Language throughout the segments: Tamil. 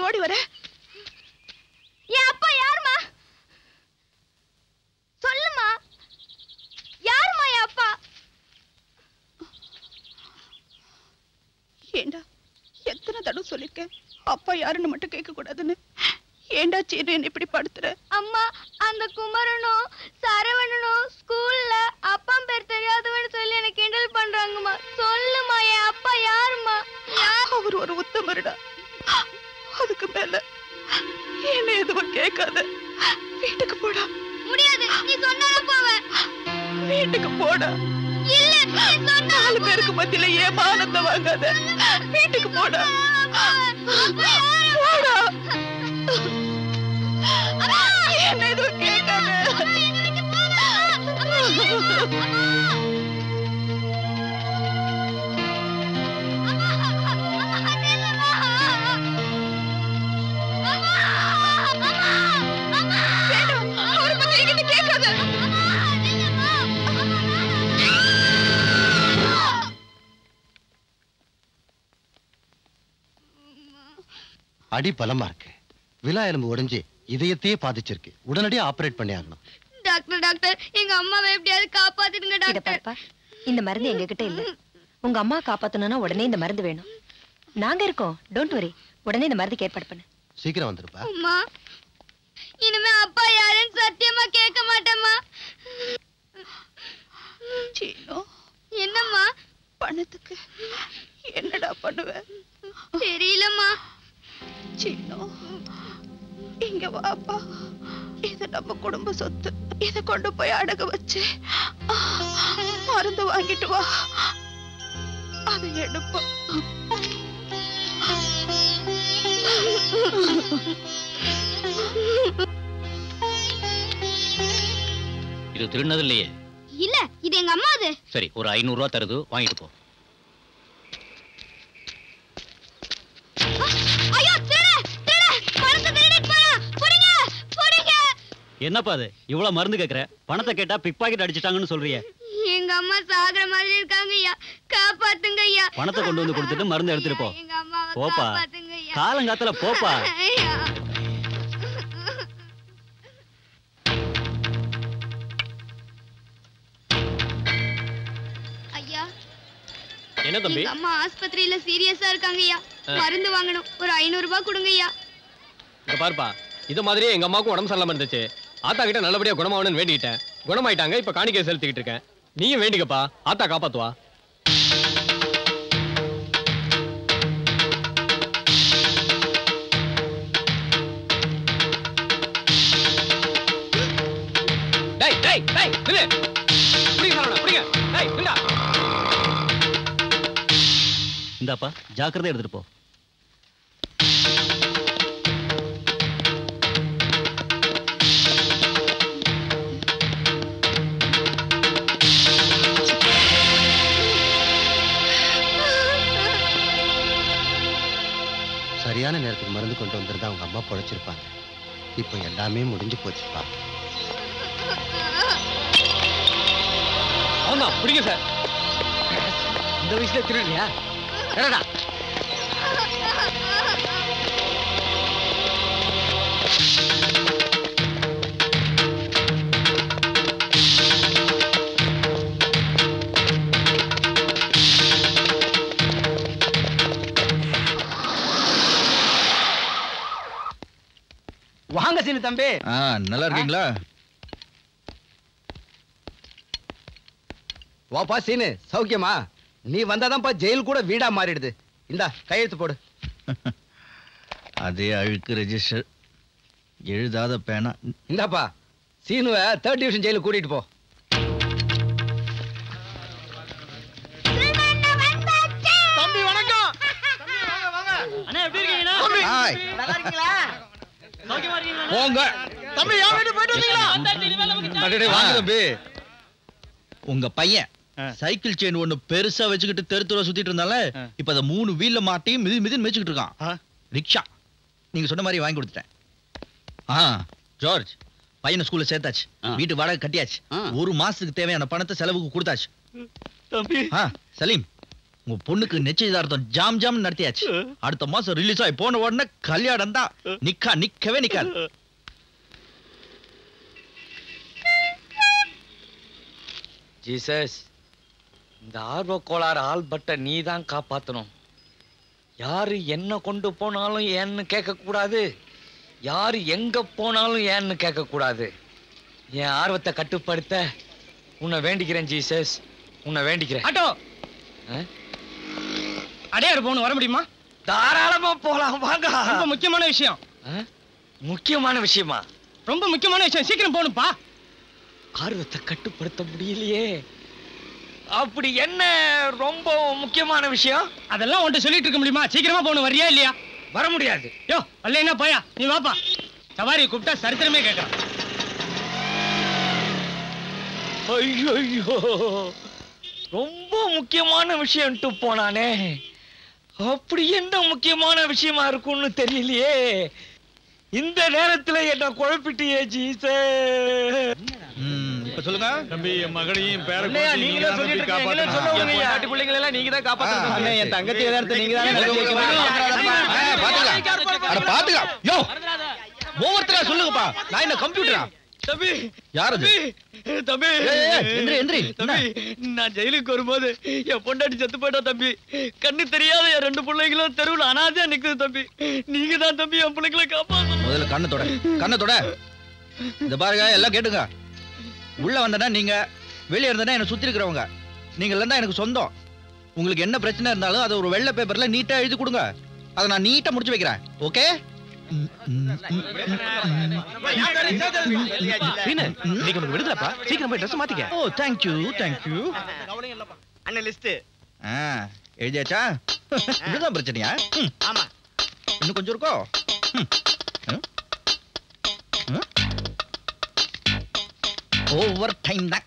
ஓடி வர என் அப்பா யாருமா சொல்லுமா யாருமா என் அப்பா ஏண்டா எத்தனை தடவை சொல்லிருக்கேன் அப்பா யாருன்னு மட்டும் கேட்க கூடாதுன்னு ஏண்டா சீனு என்ன இப்படி படுத்துற அம்மா அந்த குமரனும் சரவணனும் ஸ்கூல்ல அப்பா பேர் தெரியாதவன்னு சொல்லி எனக்கு கிண்டல் பண்றாங்கம்மா சொல்லுமா என் அப்பா யாருமா அவர் ஒரு உத்தமருடா அதுக்கு மேல என்ன எதுவும் கேட்காத வீட்டுக்கு போடா முடியாது நீ சொன்னாலும் போவேன் வீட்டுக்கு போடா இல்ல நீ சொன்னா நாலு பேருக்கு மத்தியில ஏமானந்த வாங்காத வீட்டுக்கு போடா போடா என்ன எதுவும் கேட்காத வேண்டாம் அவரை பத்தி என்கிட்ட கேட்காத அடி பலமா இருக்கு விலா எலும்பு உடைஞ்சு இதயத்தையே பாதிச்சிருக்கு உடனடியா ஆபரேட் பண்ணி ஆகணும் டாக்டர் டாக்டர் எங்க அம்மாவை எப்படியாவது காப்பாத்திடுங்க இத டாக்டர் பாருப்பா இந்த மருந்து எங்க கிட்ட இல்ல உங்க அம்மா காப்பாத்தணும்னா உடனே இந்த மருந்து வேணும் நாங்க இருக்கோம் டோன்ட் வரி உடனே இந்த மருந்துக்கு ஏற்பாடு பண்ணு சீக்கிரம் வந்துருப்பா அம்மா இனிமே அப்பா யாருன்னு சத்தியமா கேட்க மாட்டேம்மா சீனோ என்னம்மா பணத்துக்கு என்னடா பண்ணுவ தெரியலம்மா சீனோ இங்க வாப்பா இது நம்ம குடும்ப சொத்து இத கொண்டு போய் அடகு வச்சு ஆ, மருந்து வாங்கிட்டு வா அதை எடுப்போம் இது திருடினது இல்லையே இல்ல இது எங்க அம்மா அது சரி ஒரு ஐநூறு ரூபா தருது வாங்கிட்டு போ ஐயோ திருட திருட பணத்தை திருடிட்டு போறான் புடிங்க புடிங்க என்னப்பா அது இவ்வளவு மருந்து கேக்குற பணத்தை கேட்டா பிக் பாக்கெட் அடிச்சிட்டாங்கன்னு சொல்றியே எங்க அம்மா சாகுற மாதிரி இருக்காங்க ஐயா காப்பாத்துங்க ஐயா பணத்தை கொண்டு வந்து கொடுத்துட்டு மருந்து எடுத்துட்டு போ எங்க அம்மாவை போப்பா காப்பாத்துங்க ஐயா காலங்காத்துல போப்பா ஐயா. ஐயா என்ன தம்பி எங்க அம்மா ஆஸ்பத்திரியில சீரியஸா இருக்காங்க ஐயா மருந்து வாங்கணும் ஒரு ஐநூறு ரூபாய் கொடுங்க ஐயா இங்க பாருப்பா இது மாதிரியே எங்க அம்மாவுக்கும் உடம்பு சரியில்லாம இருந்துச்சு ஆத்தா கிட்ட நல்லபடியா குணமாகணும்னு வேண்டிக்கிட்டேன் குணமாயிட்டாங்க இப்ப காணிக்கை செலுத்திக்கிட்டு இருக்கேன் நீயும் வேண்டிக்கப்பா ஆத்தா காப்பாத்துவா டேய் டேய் டேய் நில்லு புடிங்க சரவணா புடிங்க டேய் நில்லா இந்தாப்பா ஜாக்கிரதை எடுத்துட்டு போ சரியான நேரத்துக்கு மருந்து கொண்டு வந்திருந்தா அவங்க அம்மா பொழைச்சிருப்பாங்க இப்போ எல்லாமே முடிஞ்சு போச்சுப்பா அவன்தான் புடிங்க சார் இந்த வயசுல திருடியா என்னடா வாங்க சீனு தம்பி ஆ நல்லா இருக்கீங்களா வாப்பா சீனு சௌக்கியமா நீ வந்தாதான்ப்பா ஜெயில் கூட வீடா மாறிடுது இந்தா கையெழுத்து போடு அதே அழுக்கு ரெஜிஸ்டர் எழுதாத பேனா இந்தாப்பா சீனுவை தேர்ட் டிவிஷன் ஜெயிலுக்கு கூட்டிட்டு போ தம்பி வணக்கம் அண்ணா எப்படி இருக்கீங்கண்ணா ஹாய் போங்க தம்பி என் வீட்டு போயிட்டு வந்தீங்களா அடடே, வாங்க தம்பி உங்க பையன் சைக்கிள் செயின் ஒண்ணு பெருசா வச்சுக்கிட்டு தெரு தெருவா சுத்திட்டு இருந்தால இப்ப அத மூணு வீல்ல மாட்டி மிதி மிதி மிதிச்சுக்கிட்டு இருக்கான் ரிக்ஷா நீங்க சொன்ன மாதிரி வாங்கி கொடுத்துட்டேன் ஆ ஜார்ஜ் பையனை ஸ்கூல்ல சேர்த்தாச்சு ஆ. வீட்டு வாடகை கட்டியாச்சு ஆ. ஒரு மாசத்துக்கு தேவையான பணத்தை செலவுக்கு கொடுத்தாச்சு தம்பி ஆ சலீம் உங்க பொண்ணுக்கு நிச்சயதார்த்தம் ஜாம் ஜாம் நடத்தியாச்சு அடுத்த மாசம் ரிலீஸ் ஆகி போன உடனே கல்யாணம் தான் நிக்கா நிக்கவே நிக்காது ஜீசஸ் இந்த ஆர்வ கோளாறு ஆல்பர்ட்டை நீ தான் காப்பாத்தணும் யாரு என்ன கொண்டு போனாலும் ஏன்னு கேட்கக்கூடாது யாரு எங்க போனாலும் ஏன்னு கேட்கக்கூடாது என் ஆர்வத்தை கட்டுப்படுத்த உன்னை வேண்டிக்கிறேன் ஜீசஸ் உன்னை வேண்டிக்கிறேன் ஆட்டோ ஆ? அடையாறு போகணும் வர முடியுமா தாராளமா போலாம் வாங்க ரொம்ப முக்கியமான விஷயம் ஆ? முக்கியமான விஷயமா ரொம்ப முக்கியமான விஷயம் சீக்கிரம் போகணும்ப்பா ஆர்வத்தை கட்டுப்படுத்த முடியலையே அப்படி என்ன ரொம்ப முக்கியமான விஷயம் அதெல்லாம் உன்கிட்ட சொல்லிட்டு இருக்க முடியுமா சீக்கிரமா போகணும் வரியா இல்லையா வர முடியாது யோ அல்ல போயா நீ வாப்பா சவாரி கூப்பிட்டா சரித்திரமே கேட்கறான் ஐயோ ரொம்ப முக்கியமான விஷயம்ட்டு போனானே அப்படி என்ன முக்கியமான விஷயமா இருக்கும்னு தெரியலையே இந்த நேரத்துல என்ன குழப்பிட்டியே ஜீசே ம், இப்ப சொல்லுங்க தம்பி என் மகனையும் பேர இல்லையா, நீங்க தான் சொல்லிட்டு இருக்கீங்க, நீங்களே சொல்ல விடுங்கய்யா. பிள்ளைங்களை எல்லாம் நீங்க தான் காப்பாத்தணும் அண்ணே, என் தங்கச்சி எதார்த்தம் நீங்க தானே நடத்தி வைக்க ஆ, பாத்துக்கலாம் அட பாத்துக்கலாம் யோ ஒவ்வொருத்தரா சொல்லுங்கப்பா நான் என்ன கம்ப்யூட்டரா தம்பி யார் அது தம்பி ஏய், ஏய், எந்திரி, எந்திரி. தம்பி நான் ஜெயிலுக்கு வரும்போது என் பொண்டாட்டி செத்து போயிட்டா தம்பி கண்ணு தெரியாத என் ரெண்டு பிள்ளைங்களும் தெருவுல அனாதையா நிக்குது தம்பி நீங்க தான் தம்பி என் பிள்ளைங்களை காப்பாத்தணும் முதல்ல கண்ணை தொட கண்ணை தொட இந்த பாருங்க எல்லாம் கேட்டுங்க உள்ள வந்தனா நீங்க வெளியே இருந்தனா என்ன சுத்தி இருக்கிறவங்க நீங்க இல்லைன்னா எனக்கு சொந்தம் உங்களுக்கு என்ன பிரச்சனை இருந்தாலும் அதை ஒரு வெள்ளை பேப்பர்ல நீட்டா எழுதி கொடுங்க அதை நான் நீட்டா முடிச்சு வைக்கிறேன் ஓகே இன்னைக்கு உனக்கு விடுதலப்பா சீக்கிரம் போய் ட்ரெஸ் மாத்திக்க ஓ தேங்க்யூ தேங்க்யூ அண்ணன் லிஸ்ட் ஆ எழுதியாச்சா இதுதான் பிரச்சனையா ம். ஆமா இன்னும் கொஞ்சம் இருக்கோ ஓவர் டைம் தான்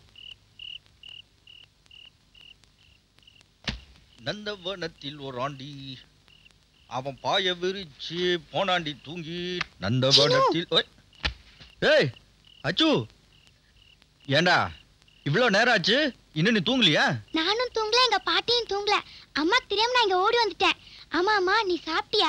நந்தவனத்தில் ஒரு ஆண்டி அவன் பாய விரிச்சு போனாண்டி தூங்கி நந்தவனத்தில் ஓய். ஏய் அச்சு ஏண்டா இவ்வளோ நேரம் ஆச்சு இன்னும் நீ தூங்கலையா நானும் தூங்கல எங்க பாட்டியும் தூங்கல அம்மா தெரியாம நான் இங்க ஓடி வந்துட்டேன் ஆமா அம்மா நீ சாப்பிட்டியா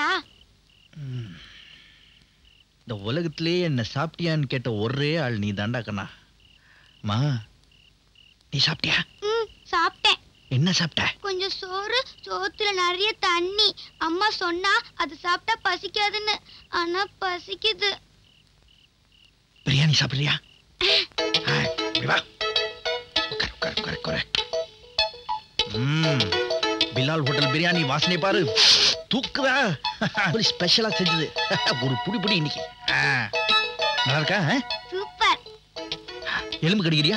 இந்த உலகத்திலே என்ன சாப்பிட்டியான்னு கேட்ட ஒரே ஆள் நீ தாண்டா கண்ணா மா நீ சாப்பிட்டியா ம் சாப்பிட்டேன் என்ன சாப்பிட்ட கொஞ்சம் சோறு சோத்துல நிறைய தண்ணி அம்மா சொன்னா அது சாப்பிட்டா பசிக்காதுன்னு ஆனா பசிக்குது பிரியாணி சாப்பிடுறியா ஆ, இப்படி வா உட்காரு உட்காரு உட்காரு உட்காரு ம் பிலால் ஹோட்டல் பிரியாணி வாசனை பாரு தூக்குதா ஒரு ஸ்பெஷலா செஞ்சது ஒரு புடி புடி இன்னைக்கு ஆ, நல்லா இருக்கா ஆ? சூப்பர் எலும்பு கடிக்கிறியா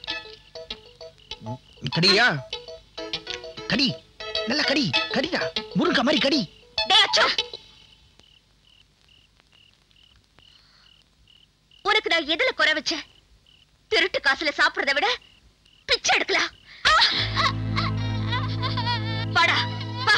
கடிக்கிறியா கடி நல்லா கடி கடிடா முருங்கா மாதிரி கடி உனக்கு நான் எதுல குறை வச்சேன் திருட்டு காசுல சாப்பிடுறதை விட பிச்சை எடுக்கலாம் வாடா வா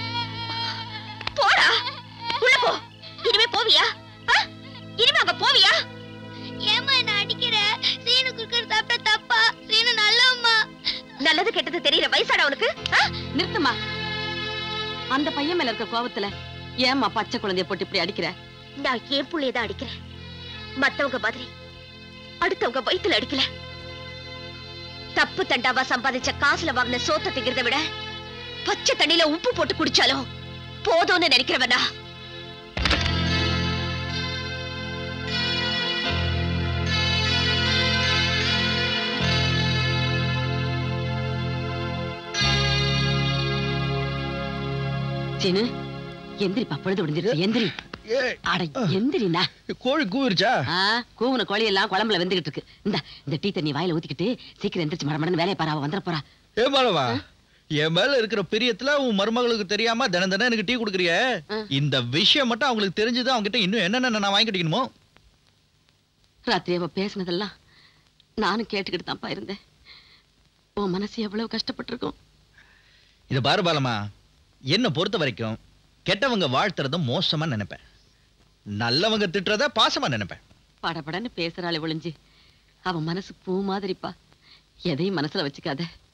போடா உள்ள போ இனிமே போவியா ஆ? இனிமே அங்க போவியா ஏமா என்ன அடிக்கிற சீனு குக்கர் சாப்பிட்டா தப்பா சீனு நல்லம்மா நல்லது கெட்டது தெரியற வயசாடா உனக்கு ஆ? நிறுத்துமா அந்த பையன் மேல இருக்க கோவத்துல ஏம்மா பச்சை குழந்தைய போட்டு இப்படி அடிக்கிற நான் என் புள்ளைய தான் அடிக்கிறேன் மத்தவங்க மாதிரி அடுத்தவங்க வயித்துல அடிக்கல தப்பு தண்டாவா சம்பாதிச்ச காசுல வாங்கின சோத்த திங்கிறத விட பச்சை தண்ணியில உப்பு போட்டு குடிச்சாலும் போதும்னு நினைக்கிறவனா சீனு எந்திரிப்பா பொழுது விடிஞ்சிருச்சு எந்திரி அட எந்திரிண்ணா கோழி கூவிருச்சா ஆ கூவுன கோழி எல்லாம் குழம்புல வெந்துகிட்டு இருக்கு இந்த இந்த டீ தண்ணி வாயில ஊத்திக்கிட்டு சீக்கிரம் எந்திரிச்சு மடமடன்னு வேலையை பாரு அவ வந்துட போறா ஏ மாலவா என் மேல இருக்கிற பிரியத்துல உன் மருமகளுக்கு தெரியாம தினம் தினம் எனக்கு டீ குடுக்குறிய இந்த விஷயம் மட்டும் அவங்களுக்கு தெரிஞ்சது அவங்க கிட்ட இன்னும் என்னென்ன நான் வாங்கி கட்டிக்கணுமோ ராத்திரி அவ பேசினதெல்லாம் நானும் கேட்டுக்கிட்டு தான்ப்பா இருந்தேன் உன் மனசு எவ்வளவு கஷ்டப்பட்டிருக்கும் இத பாரு பாலமா என்ன பொறுத்த வரைக்கும் கெட்டவங்க வாழ்த்துறத மோசமா நினைப்பேன் நல்லவங்க திட்டுறத பாசமா நினைப்பேன் படபடன்னு பேசுறாளே ஒளிஞ்சு அவ மனசு பூ மாதிரிப்பா எதையும் மனசுல வச்சுக்காத